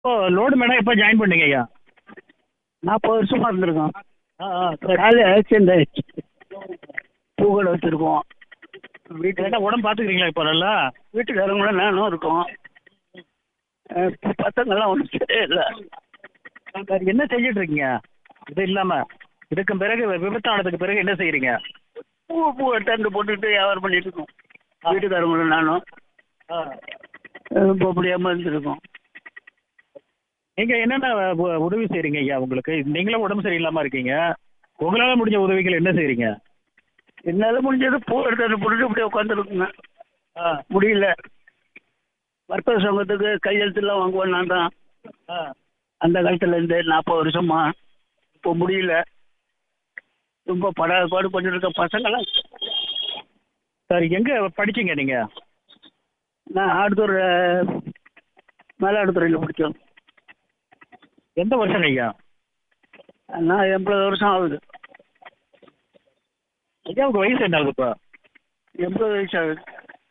இப்போ load madam எப்போ join பண்ணீங்க ஐயா நாற்பது வருஷமா இருந்திருக்கோம் ஆ ஆ சரி காலையில் ஆக்சிடென்ட் ஆயிடுச்சு பூக்கடை வச்சுருக்கோம் வீட்டில் என்ன உடம்பு பார்த்துக்கிறீங்களா இப்போ நல்லா வீட்டுக்காரங்களும் நானும் இருக்கோம் அஹ் பசங்கெல்லாம் ஒன்றும் சரியில்லை சரி என்ன செஞ்சுட்டு இருக்கீங்க இது இல்லாமல் இதுக்கு பிறகு விபத்தானதுக்கு பிறகு என்ன செய்கிறீங்க பூ பூ எடுத்தாந்து போட்டுக்கிட்டு வியாபாரம் பண்ணிட்டு இருக்கோம் வீட்டுக்காரங்களும் நானும் அஹ் இப்போ முடியாமல் இருந்திருக்கோம் நீங்கள் என்னென்ன உ- உதவி செய்கிறீங்க ஐயா உங்களுக்கு நீங்களும் உடம்பு சரியில்லாமல் இருக்கீங்க உங்களால் முடிஞ்ச உதவிகள் என்ன செய்கிறீங்க என்னால் முடிஞ்சது பூ எடுத்தாந்து போட்டுட்டு இப்படியே உட்காந்துருக்குங்க முடியல வர்த்தக சங்கத்துக்கு கையெழுத்துலாம் வாங்குவேன் நான் தான் அந்த காலத்துல இருந்து நாற்பது வருஷமா இப்போ முடியல ரொம்ப படாத பாடு பண்ணிட்டு இருக்க பசங்களாம் சரி எங்கே படிச்சீங்க நீங்கள் நான் ஆடுதுறை மேலாடுதுறையில் படித்தோம் எந்த வருஷம் ஐயா நான் எண்பது வருஷம் ஆகுது ஐயாவுக்கு வயசு என்ன ஆகுது இப்போ எண்பது வயசு ஆகுது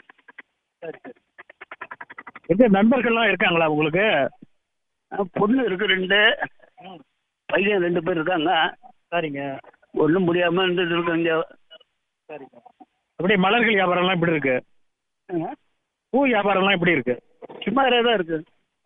எங்க நண்பர்கள்லாம் இருக்காங்களா உங்களுக்கு ஆ, பொண்ணு இருக்கு ரெண்டு பையன் ரெண்டு பேர் இருக்காங்க சரிங்க ஒன்றும் முடியாமல் இருந்துட்டு இருக்காங்க சரிங்க அப்படியே மலர்கள் வியாபாரம்லாம் எப்படி இருக்கு பூ வியாபாரம்லாம் எப்படி இருக்கு சுமாரே தான் இருக்கு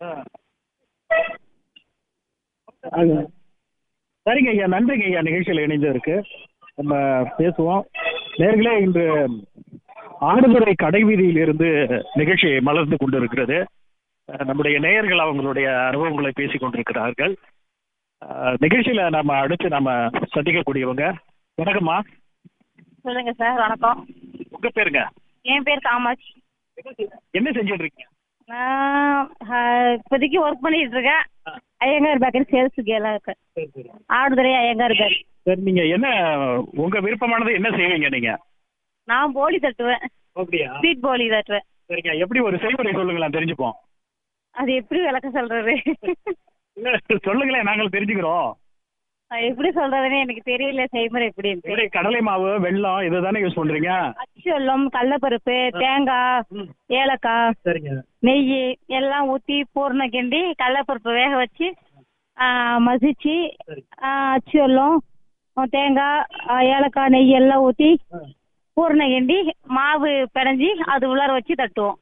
அது சரிங்க ஐயா நன்றிங்க ஐயா நிகழ்ச்சியில் இணைந்ததற்கு நம்ம பேசுவோம் நேர்களே இன்று ஆடுதுறை கடைவீதியில் இருந்து நிகழ்ச்சி மலர்ந்து கொண்டிருக்கிறது அஹ் நம்முடைய நேயர்கள் அவங்களுடைய அனுபவங்களை பேசிக் கொண்டிருக்கிறார்கள் அஹ் நிகழ்ச்சியில நம்ம அடுத்து நம்ம சந்திக்கக்கூடியவங்க வணக்கம்மா சொல்லுங்க சார் வணக்கம் உங்க பேருங்க என் பேர் காமாட்சி என்ன செஞ்சுட்டு இருக்கீங்க நான் ஆஹ், இப்போதைக்கு ஒர்க் பண்ணிட்டு இருக்கேன் ஐயங்கார் பேக்கரி சேல்ஸ் கேலாம் இருக்கேன் சரி சரி ஆடுதுறை ஐயங்கார் பேக்கரி சரி நீங்க என்ன உங்க விருப்பமானது என்ன செய்வீங்க நீங்க நான் போலி தட்டுவேன் அப்படியா ஸ்வீட் போலி தட்டுவேன் சரிங்க எப்படி ஒரு செய்முறை சொல்லுங்களேன் தெரிஞ்சுப்போம் அது எப்படி விளக்க சொல்றது இல்ல சொல்லுங்களேன் நாங்கள் தெரிஞ்சுக்கிறோம் அது எப்படி சொல்றதுன்னு எனக்கு தெரியல செய்முறை எப்படின்ட்டு எப்படி கடலை மாவு வெல்லம் இதை தானே யூஸ் பண்றீங்க அச்சு வெல்லம் கடலப்பருப்பு தேங்காய் ம். ஏலக்காய் சரிங்க நெய் எல்லாம் ஊற்றி பூர்ண கிண்டி கடலப்பருப்பு வேக வச்சு ஆஹ், மசிச்சு சரி ஆஹ், அச்சு வெல்லம் ஆஹ், தேங்காய் ஆஹ், ஏலக்காய் நெய் எல்லாம் ஊற்றி பூர்ண கிண்டி மாவு பிணைஞ்சி அது உள்ளார வச்சு தட்டுவோம்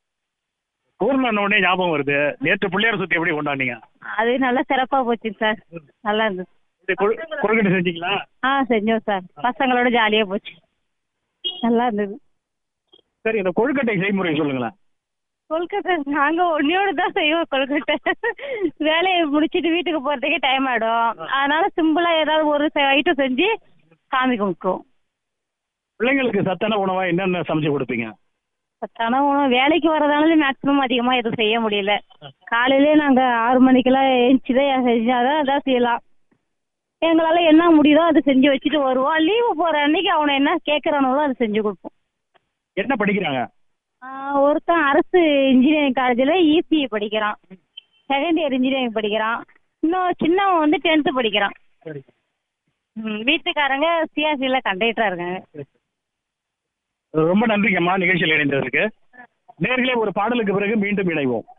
பூர்ண உடனே ஞாபகம் வருது நேற்று பிள்ளையார் சுத்தி எப்படி கொண்டாடினீங்க அது நல்லா சிறப்பாக போச்சுங்க சார் நல்லா இருந்தது இப்படி கொழு- கொழுக்கட்டை செஞ்சீங்களா ஆ செஞ்சோம் சார் பசங்களோட ஜாலியாக போச்சு நல்லா இருந்தது சரி இந்த கொழுக்கட்டை செய்முறை சொல்லுங்களேன் கொல்கட்டை நாங்கள் ஒன்றையோடு தான் செய்வோம் கொல்கட்டை வேலையை முடிச்சிட்டு வீட்டுக்கு போகிறதுக்கே டைம் ஆகிடும் அதனால சிம்பிளாக ஏதாவது ஒரு ஐட்டம் செஞ்சு சாமி கும்பிட்டுருவோம் பிள்ளைங்களுக்கு சத்தான உணவா என்னென்ன சமைச்சு கொடுப்பீங்க சத்தான உணவு வேலைக்கு வரதால மேக்ஸிமம் அதிகமாக எதுவும் செய்ய முடியல காலையிலே நாங்கள் ஆறு மணிக்கெல்லாம் எழுந்துச்சி தான் செஞ்சாதான் அதான் செய்யலாம் எங்களால் என்ன முடியுதோ அதை செஞ்சு வச்சுட்டு வருவோம் லீவு போகிற அன்னைக்கு அவனை என்ன கேட்குறானோ அதை செஞ்சு கொடுப்போம் என்ன படிக்கிறாங்க ஆஹ் ஒருத்தன் அரசு இன்ஜினியரிங் காலேஜில் இசிஇ படிக்கிறான் செகண்ட் இயர் இன்ஜினியரிங் படிக்கிறான் இன்னும் சின்னவன் வந்து டென்த்து படிக்கிறான் சரி ம், வீட்டுக்காரங்க சிஆர்சியில் கண்டக்டராக இருக்காங்க ரொம்ப நன்றிங்கம்மா நிகழ்ச்சியில் இணைந்ததற்கு நேர்களே ஒரு பாடலுக்கு பிறகு மீண்டும் இணைவோம்